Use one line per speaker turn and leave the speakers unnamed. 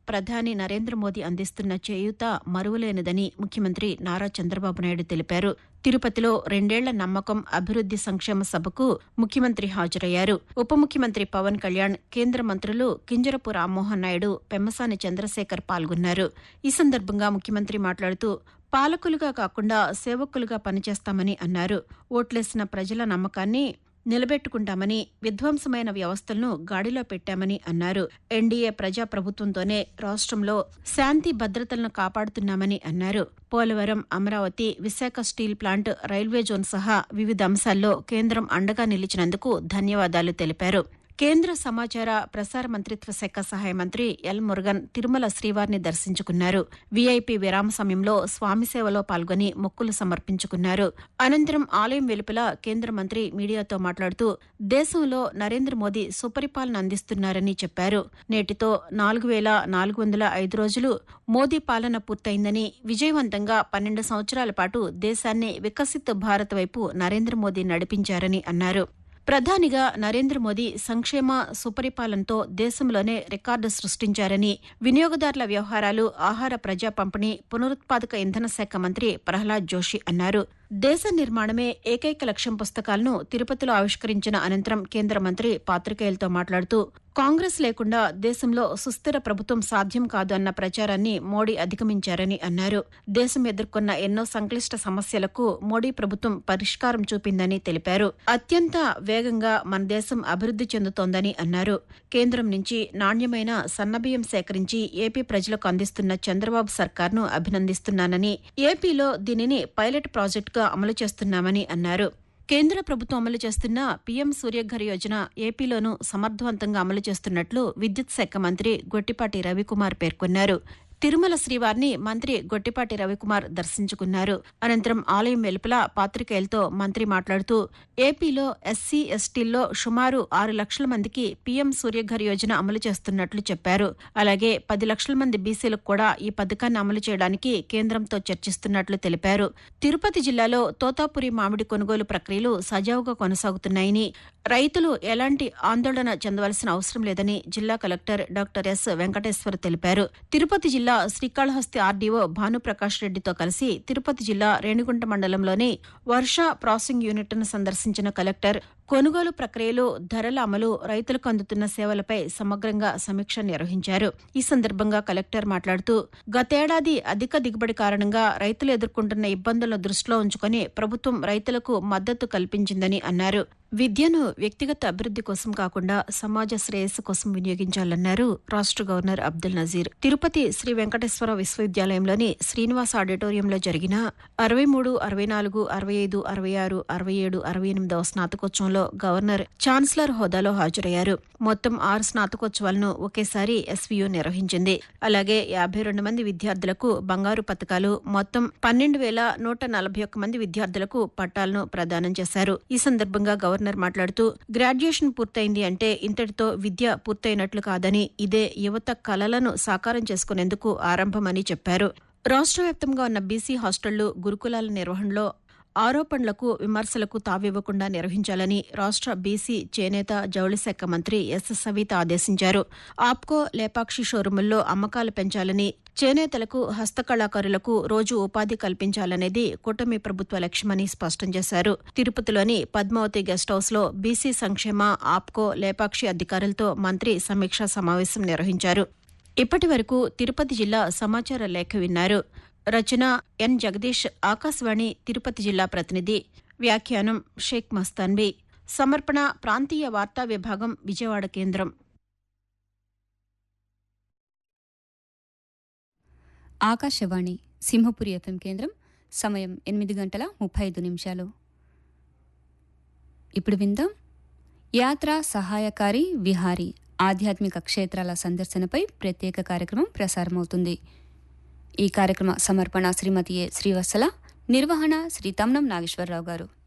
ప్రధాని నరేంద్ర మోదీ అందిస్తున్న చేయూత మరువలేనిదని ముఖ్యమంత్రి నారా చంద్రబాబు నాయుడు తెలిపారు తిరుపతిలో రెండేళ్ల నమ్మకం అభివృద్ది సంక్షేమ సభకు ముఖ్యమంత్రి హాజరయ్యారు ఉప ముఖ్యమంత్రి పవన్ కళ్యాణ్ కేంద్ర మంత్రులు కింజరపు రామ్మోహన్ నాయుడు పెమ్మసాని చంద్రశేఖర్ పాల్గొన్నారు ఈ సందర్భంగా ముఖ్యమంత్రి మాట్లాడుతూ పాలకులుగా కాకుండా సేవకులుగా పనిచేస్తామని అన్నారు ఓట్లేసిన ప్రజల నమ్మకాన్ని నిలబెట్టుకుంటామని విధ్వంసమైన వ్యవస్థలను గాడిలో పెట్టామని అన్నారు ఎన్డీఏ ప్రజాప్రభుత్వంతోనే రాష్ట్రంలో శాంతి భద్రతలను కాపాడుతున్నామని అన్నారు Polavaram Amaravati Visakha steel plant railway zone సహా వివిధ అంశాల్లో కేంద్రం అండగా నిలిచినందుకు ధన్యవాదాలు తెలిపారు కేంద్ర సమాచార ప్రసార మంత్రిత్వ శాఖ సహాయ మంత్రి ఎల్ మురుగన్ తిరుమల శ్రీవారిని దర్శించుకున్నారు వీఐపీ విరామ సమయంలో స్వామి సేవలో పాల్గొని మొక్కులు సమర్పించుకున్నారు అనంతరం ఆలయం వెలుపల కేంద్ర మంత్రి మీడియాతో మాట్లాడుతూ దేశంలో నరేంద్ర మోదీ సుపరిపాలన అందిస్తున్నారని చెప్పారు నేటితో నాలుగు వేల నాలుగు వందల ఐదు రోజులు మోదీ పాలన పూర్తయిందని విజయవంతంగా పన్నెండు సంవత్సరాల పాటు దేశాన్ని వికసిత్ భారత్ వైపు నరేంద్ర మోదీ నడిపించారని అన్నారు ప్రధానిగా నరేంద్ర మోదీ సంక్షేమ సుపరిపాలనతో దేశంలోనే రికార్డు సృష్టించారని వినియోగదారుల వ్యవహారాలు ఆహార ప్రజా పంపిణీ పునరుత్పాదక ఇంధన శాఖ మంత్రి ప్రహ్లాద్ జోషి అన్నారు దేశ నిర్మాణమే ఏకైక లక్ష్యం పుస్తకాలను తిరుపతిలో ఆవిష్కరించిన అనంతరం కేంద్ర మంత్రి పాత్రికేయులతో మాట్లాడుతూ కాంగ్రెస్ లేకుండా దేశంలో సుస్థిర ప్రభుత్వం సాధ్యం కాదు అన్న ప్రచారాన్ని మోడీ అధిగమించారని అన్నారు దేశం ఎదుర్కొన్న ఎన్నో సంక్లిష్ట సమస్యలకు మోడీ ప్రభుత్వం పరిష్కారం చూపిందని తెలిపారు అత్యంత వేగంగా మన దేశం అభివృద్ది చెందుతోందని అన్నారు కేంద్రం నుంచి నాణ్యమైన సన్నబియ్యం సేకరించి ఏపీ ప్రజలకు అందిస్తున్న చంద్రబాబు సర్కార్ను అభినందిస్తున్నానని ఏపీలో దీనిని పైలట్ ప్రాజెక్టుగా అమలు చేస్తున్నామని అన్నారు కేంద్ర ప్రభుత్వం అమలు చేస్తున్న పీఎం సూర్యఘర్ యోజన ఏపీలోనూ సమర్థవంతంగా అమలు చేస్తున్నట్లు విద్యుత్ శాఖ మంత్రి గొట్టిపాటి రవికుమార్ పేర్కొన్నారు తిరుమల శ్రీవారిని మంత్రి గొట్టిపాటి రవికుమార్ దర్శించుకున్నారు అనంతరం ఆలయం వెలుపల పాత్రికేయులతో మంత్రి మాట్లాడుతూ ఏపీలో ఎస్సీ ఎస్టీల్లో సుమారు ఆరు లక్షల మందికి పీఎం సూర్యఘర్ యోజన అమలు చేస్తున్నట్లు చెప్పారు అలాగే పది లక్షల మంది బీసీలకు కూడా ఈ పథకాన్ని అమలు చేయడానికి కేంద్రంతో చర్చిస్తున్నట్లు తెలిపారు తిరుపతి జిల్లాలో తోతాపురి మామిడి కొనుగోలు ప్రక్రియలు సజావుగా కొనసాగుతున్నాయని రైతులు ఎలాంటి ఆందోళన చెందవలసిన అవసరం లేదని జిల్లా కలెక్టర్ డాక్టర్ ఎస్ వెంకటేశ్వర్ తెలిపారు తిరుపతి జిల్లా శ్రీకాళహస్తి ఆర్డీఓ భానుప్రకాష్ రెడ్డితో కలిసి తిరుపతి జిల్లా రేణిగుంట మండలంలోని వర్ష ప్రాసెసింగ్ యూనిట్ను సందర్శించిన కలెక్టర్ కొనుగోలు ప్రక్రియలు ధరల అమలు రైతులకు అందుతున్న సేవలపై సమగ్రంగా సమీక్ష నిర్వహించారు ఈ సందర్భంగా కలెక్టర్ మాట్లాడుతూ గతేడాది అధిక దిగుబడి కారణంగా రైతులు ఎదుర్కొంటున్న ఇబ్బందులను దృష్టిలో ఉంచుకుని ప్రభుత్వం రైతులకు మద్దతు కల్పించిందని అన్నారు విద్యను వ్యక్తిగత అభివృద్ది కోసం కాకుండా సమాజ శ్రేయస్సు కోసం వినియోగించాలన్నారు రాష్ట్ర గవర్నర్ అబ్దుల్ నజీర్ తిరుపతి శ్రీ వెంకటేశ్వర విశ్వవిద్యాలయంలోని శ్రీనివాస ఆడిటోరియంలో జరిగిన అరవై మూడు అరవై నాలుగు అరవై ఐదు అరవై ఆరు అరవై ఏడు అరవై ఎనిమిదవ స్నాతకోత్సవంలో గవర్నర్ ఛాన్సలర్ హోదాలో హాజరయ్యారు మొత్తం ఆరు స్నాతకోత్సవాలను ఒకేసారి ఎస్వీయు నిర్వహించింది అలాగే యాభై రెండు మంది విద్యార్థులకు బంగారు పథకాలు మొత్తం పన్నెండు వేల నూట నలభై ఒక్క మంది విద్యార్థులకు పట్టాలను ప్రదానం చేశారు ఈ సందర్భంగా గవర్నర్ మాట్లాడుతూ గ్రాడ్యుయేషన్ పూర్తయింది అంటే ఇంతటితో విద్య పూర్తయినట్లు కాదని ఇదే యువత కలలను సాకారం చేసుకునేందుకు ఆరంభమని చెప్పారు రాష్ట్ర వ్యాప్తంగా ఉన్న బీసీ హాస్టళ్లు గురుకులాల నిర్వహణలో ఆరోపణలకు విమర్శలకు తావివ్వకుండా నిర్వహించాలని రాష్ట్ర బీసీ చేనేత జౌళి శాఖ మంత్రి ఎస్ సవిత ఆదేశించారు ఆప్కో లేపాక్షి షోరూముల్లో అమ్మకాలు పెంచాలని చేనేతలకు హస్తకళాకారులకు రోజు ఉపాధి కల్పించాలనేది కూటమి ప్రభుత్వ లక్ష్యమని స్పష్టం చేశారు తిరుపతిలోని పద్మావతి గెస్ట్ హౌస్ లో బీసీ సంక్షేమ ఆప్కో లేపాక్షి అధికారులతో మంత్రి సమీక్షా సమావేశం నిర్వహించారు ఇప్పటి వరకు తిరుపతి జిల్లా సమాచార లేఖ విన్నారు రచన ఎన్ జగదీష్ ఆకాశవాణి తిరుపతి జిల్లా ప్రతినిధి వ్యాఖ్యానం షేక్ మస్తాన్బీ సమర్పణ ప్రాంతీయ వార్తా విభాగం విజయవాడ కేంద్రం
ఆకాశవాణి సింహపురి ఎఫ్ఎం కేంద్రం సమయం ఎనిమిది గంటల ముప్పై ఐదు నిమిషాలు ఇప్పుడు విందాం యాత్ర సహాయకారి విహారీ ఆధ్యాత్మిక క్షేత్రాల సందర్శనపై ప్రత్యేక కార్యక్రమం ప్రసారమవుతుంది ఈ కార్యక్రమ సమర్పణ శ్రీమతి ఏ శ్రీవత్సల నిర్వహణ శ్రీ తమ్నం నాగేశ్వరరావు గారు